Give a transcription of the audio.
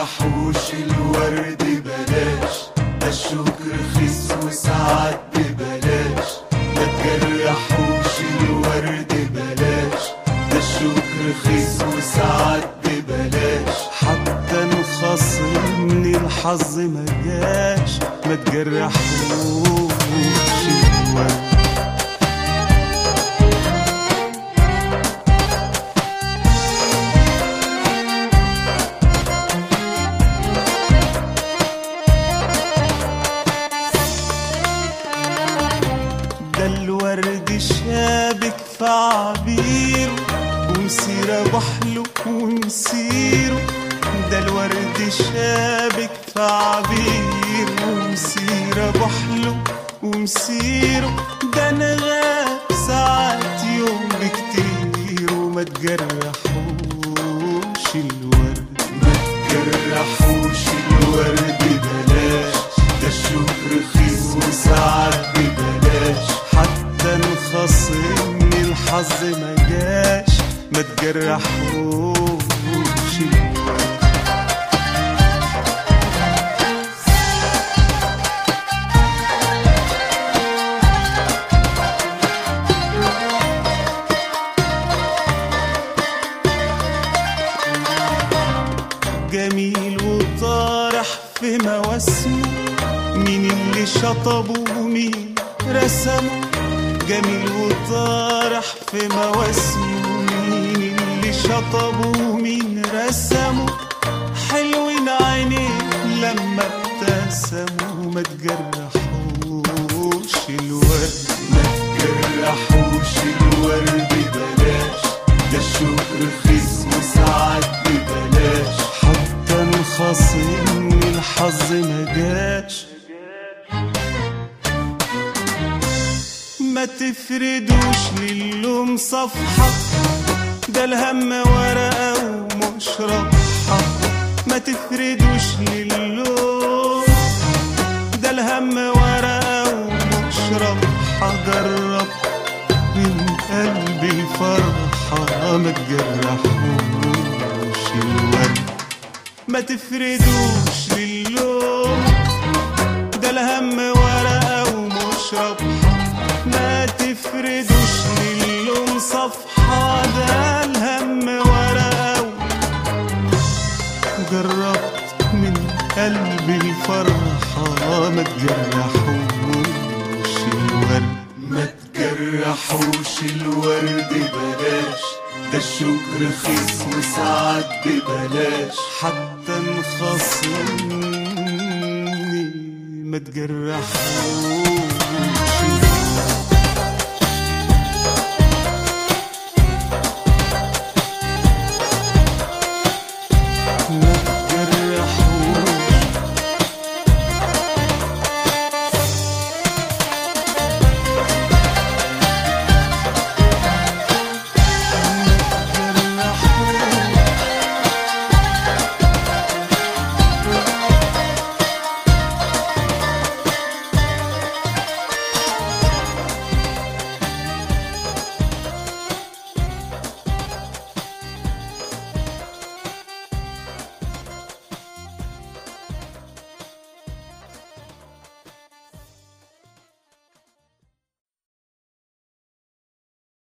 تجرحوش الورد بلاش ده الشوك رخيص وساعات ببلاش ما تجرحوش الورد بلاش ده الشوك رخيص وساعات ببلاش حتى نخصم الحظ ما جاش ما تجرحوش الورد ده الورد شابك في عبيره ومسيرة بحله ومسيره ده الورد شابك في عبيره ومسيرة بحله ومسيره ده انا غاب ساعات يوم بكتير وما تجرحوش الورد ما تجرحوش الورد بلاش ده الشوك رخيص وساعات ببلاش حتى نخصم الحظ ما جاش ما تجرحوش الورد جميل وطارح في مواسمه مين اللي شطبه ومين رسمه جميل وطارح في مواسمه مين اللي شطبه ومين رسمه حلوين عينيه لما ابتسموا ما تجرحوش الورد ما تجرحوش الورد بلاش ده الشوك رخيص وساعات ببلاش حتى نخصم الحظ ما جاش ما تفردوش للوم صفحة ده الهم ورقة ومش ربحة ما تفردوش للوم ده الهم ورقة ومش ربحة جرب من قلبي الفرحة ما تجرحوش الورد ما تفردوش للوم ده الهم ورقة ومش ربحة ما تفردوش للوم صفحة ده الهم ورقة و- جربت من قلبي الفرحة ما تجرحوش الورد ما تجرحوش الورد بلاش ده الشوك رخيص وساعات ببلاش حتى نخصمني ما تجرحوش